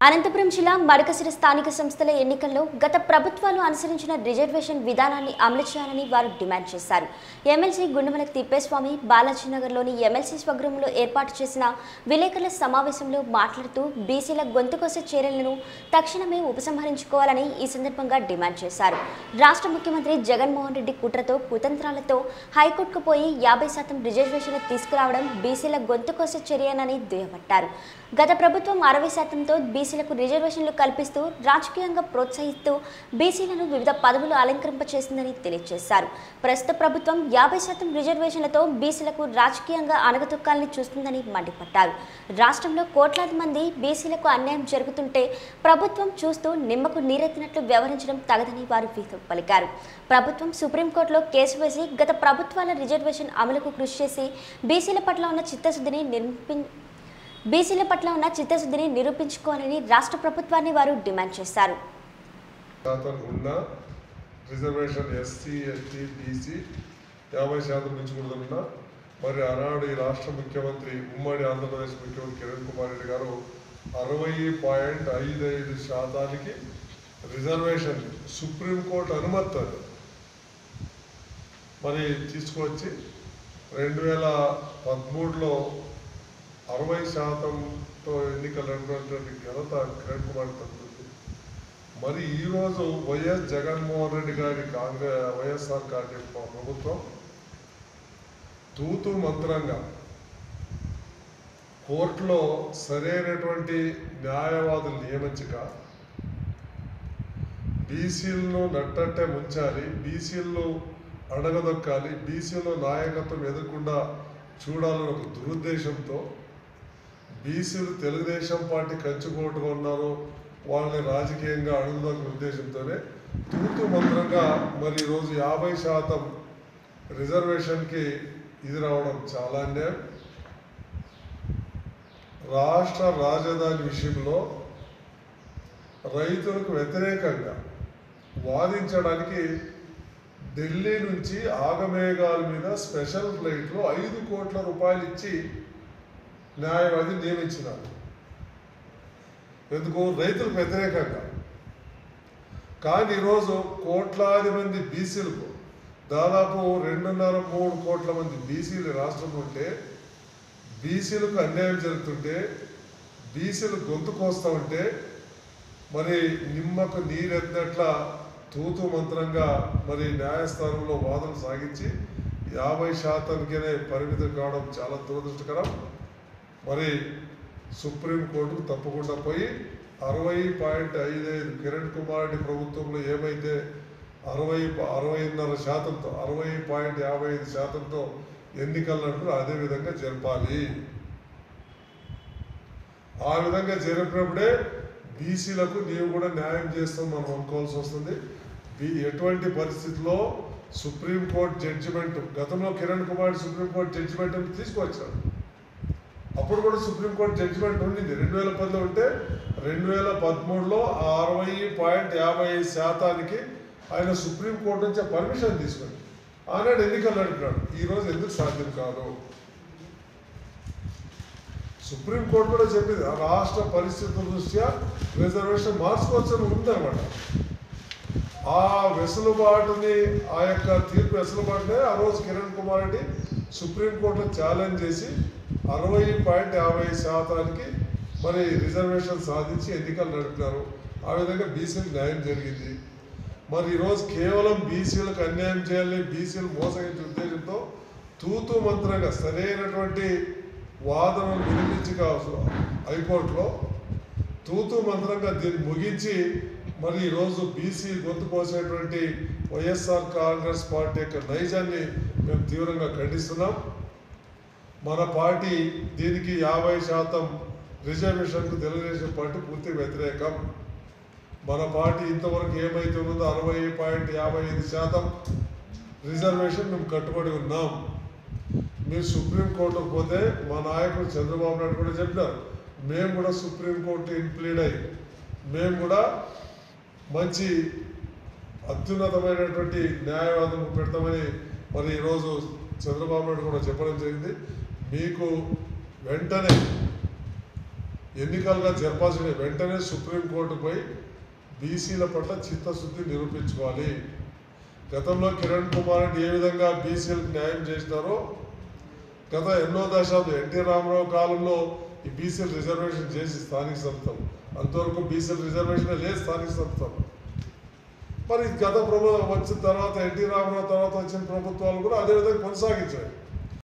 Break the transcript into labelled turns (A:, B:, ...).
A: అనంతపురం జిల్లా మడకసిరి స్థానిక సంస్థల ఎన్నికల్లో గత ప్రభుత్వాలు అనుసరించిన రిజర్వేషన్ విధానాన్ని అమలు చేయాలని వారు డిమాండ్ చేశారు ఎమ్మెల్సీ గుండెమల తిప్పేస్వామి బాలాజీనగర్లోని ఎమ్మెల్సీ స్వగృహంలో ఏర్పాటు చేసిన విలేకరుల సమావేశంలో మాట్లాడుతూ బీసీల గొంతుకోసే చర్యలను తక్షణమే ఉపసంహరించుకోవాలని ఈ సందర్భంగా డిమాండ్ చేశారు రాష్ట్ర ముఖ్యమంత్రి జగన్మోహన్ రెడ్డి కుట్రతో కుతంత్రాలతో హైకోర్టుకు పోయి యాభై శాతం రిజర్వేషన్లు తీసుకురావడం బీసీల గొంతుకోసే చర్యనని దుయ్యబట్టారు గత ప్రభుత్వం అరవై శాతంతో బీసీలకు రిజర్వేషన్లు కల్పిస్తూ రాజకీయంగా ప్రోత్సహిస్తూ బీసీలను వివిధ పదవులు అలంకరింప చేసిందని తెలియజేశారు ప్రస్తుత ప్రభుత్వం యాభై శాతం రిజర్వేషన్లతో బీసీలకు రాజకీయంగా అణగతొక్కాలని చూస్తుందని మండిపడ్డారు రాష్ట్రంలో కోట్లాది మంది బీసీలకు అన్యాయం జరుగుతుంటే ప్రభుత్వం చూస్తూ నిమ్మకు నీరెత్తినట్లు వ్యవహరించడం తగదని వారు విధం పలికారు ప్రభుత్వం సుప్రీంకోర్టులో కేసు వేసి గత ప్రభుత్వాల రిజర్వేషన్ అమలుకు కృషి చేసి బీసీల పట్ల ఉన్న చిత్తశుద్ధిని నిర్మి బీసీల పట్ల ఉన్న చిత్తశుద్ధిని నిరూపించుకోవాలని రాష్ట్ర ప్రభుత్వాన్ని వారు డిమాండ్ చేశారు
B: శాతం ఉన్న రిజర్వేషన్ ఎస్సీ ఎస్టీ బీసీ యాభై శాతం పెంచకూడదన్న మరి ఆనాడు ఈ రాష్ట్ర ముఖ్యమంత్రి ఉమ్మడి ఆంధ్రప్రదేశ్ ముఖ్యమంత్రి కిరణ్ కుమార్ రెడ్డి గారు అరవై పాయింట్ ఐదు ఐదు శాతానికి రిజర్వేషన్ సుప్రీంకోర్టు అనుమతి అది మరి తీసుకొచ్చి రెండు వేల పదమూడులో అరవై శాతంతో ఎన్నికలైనటువంటి ఘనత కిరణ్ కుమార్ తండ్రి మరి ఈరోజు వైఎస్ జగన్మోహన్ రెడ్డి గారి కాంగ్రెస్ వైఎస్ఆర్ కాంగ్రెస్ ప్రభుత్వం తూతు మంత్రంగా కోర్టులో సరైనటువంటి న్యాయవాదులు నియమించక బీసీలను నట్టట్టే ముంచాలి బీసీలను అడగదొక్కాలి బీసీలో నాయకత్వం ఎదురకుండా చూడాలని ఒక దురుద్దేశంతో బీసీలు తెలుగుదేశం పార్టీ కంచుకోటుగా ఉన్నారు వాళ్ళని రాజకీయంగా అడుగుదొక్క ఉద్దేశంతోనే తూతు మంత్రంగా మరి ఈరోజు యాభై శాతం రిజర్వేషన్కి ఇది రావడం చాలా అన్యాయం రాష్ట్ర రాజధాని విషయంలో రైతులకు వ్యతిరేకంగా వాదించడానికి ఢిల్లీ నుంచి ఆగమేఘాల మీద స్పెషల్ ఫ్లైట్లో ఐదు కోట్ల రూపాయలు ఇచ్చి న్యాయవాది నియమించినారు ఎందుకు రైతులకు వ్యతిరేకంగా కానీ ఈరోజు కోట్లాది మంది బీసీలకు దాదాపు రెండున్నర మూడు కోట్ల మంది బీసీలు రాష్ట్రంలో ఉంటే బీసీలకు అన్యాయం జరుగుతుంటే బీసీలు గొంతు కోస్తా ఉంటే మరి నిమ్మకు నీరెత్తినట్ల తూతు మంత్రంగా మరి న్యాయస్థానంలో వాదన సాగించి యాభై శాతానికినే పరిమితం కావడం చాలా దురదృష్టకరం మరి సుప్రీంకోర్టుకు తప్పకుండా పోయి అరవై పాయింట్ ఐదు ఐదు కిరణ్ కుమార్ రెడ్డి ప్రభుత్వంలో ఏమైతే అరవై అరవైన్నర శాతంతో అరవై పాయింట్ యాభై ఐదు శాతంతో ఎన్నికలను అదే విధంగా జరపాలి ఆ విధంగా జరిపినప్పుడే బీసీలకు నీవు కూడా న్యాయం చేస్తాం మనం అనుకోవాల్సి వస్తుంది బీ ఎటువంటి పరిస్థితిలో సుప్రీంకోర్టు జడ్జిమెంట్ గతంలో కిరణ్ కుమార్ సుప్రీంకోర్టు జడ్జిమెంట్ తీసుకొచ్చాడు అప్పుడు కూడా సుప్రీంకోర్టు జడ్జిమెంట్ ఉండింది రెండు వేల పదిలో ఉంటే రెండు వేల పదమూడులో ఆ అరవై పాయింట్ యాభై ఐదు శాతానికి ఆయన సుప్రీంకోర్టు నుంచి పర్మిషన్ తీసుకుంది ఆనాడు ఎన్నికలు నడిపినాడు ఈరోజు ఎందుకు సాధ్యం కాదు సుప్రీంకోర్టు కూడా చెప్పింది ఆ రాష్ట్ర పరిస్థితుల దృష్ట్యా రిజర్వేషన్ మార్చుకోవచ్చని ఉందన్నమాట ఆ వెసులుబాటుని ఆ యొక్క తీర్పు వెసులుబాటునే ఆ రోజు కిరణ్ కుమార్ రెడ్డి సుప్రీంకోర్టులో ఛాలెంజ్ చేసి అరవై పాయింట్ యాభై శాతానికి మరి రిజర్వేషన్ సాధించి ఎన్నికలు నడిపినారు ఆ విధంగా బీసీలకు న్యాయం జరిగింది మరి ఈరోజు కేవలం బీసీలకు అన్యాయం చేయాలని బీసీలు మోసగించే ఉద్దేశంతో తూతు మంత్రంగా సరైనటువంటి వాదనలు వినిపించి కావచ్చు హైకోర్టులో తూతు మంత్రంగా దీన్ని ముగించి మరి ఈరోజు బీసీ గొంతు కోసేటువంటి వైఎస్ఆర్ కాంగ్రెస్ పార్టీ యొక్క నైజాన్ని మేము తీవ్రంగా ఖండిస్తున్నాం మన పార్టీ దీనికి యాభై శాతం రిజర్వేషన్కు తెలుగుదేశం పార్టీ పూర్తి వ్యతిరేకం మన పార్టీ ఇంతవరకు ఏమైతే ఉన్నదో అరవై పాయింట్ యాభై ఐదు శాతం రిజర్వేషన్ మేము కట్టుబడి ఉన్నాం మీరు సుప్రీంకోర్టుకు పోతే మా నాయకుడు చంద్రబాబు నాయుడు కూడా చెప్పినారు మేము కూడా సుప్రీంకోర్టు ఇన్ప్లీడ్ అయ్యి మేము కూడా మంచి అత్యున్నతమైనటువంటి న్యాయవాదం పెడతామని మరి ఈరోజు చంద్రబాబు నాయుడు కూడా చెప్పడం జరిగింది మీకు వెంటనే ఎన్నికలుగా జరపాల్సిన వెంటనే సుప్రీంకోర్టు పోయి బీసీల పట్ల చిత్తశుద్ధి నిరూపించుకోవాలి గతంలో కిరణ్ కుమార్ రెడ్డి ఏ విధంగా బీసీలకు న్యాయం చేసినారో గత ఎన్నో దశాబ్దం ఎన్టీ రామారావు కాలంలో ఈ బీసీలు రిజర్వేషన్ చేసి స్థానిక సంస్థలు అంతవరకు బీసీలు రిజర్వేషన్ లేదు స్థానిక సంస్థలు మరి గత ప్రభుత్వం వచ్చిన తర్వాత ఎన్టీ రామారావు తర్వాత వచ్చిన ప్రభుత్వాలు కూడా అదే విధంగా కొనసాగించాయి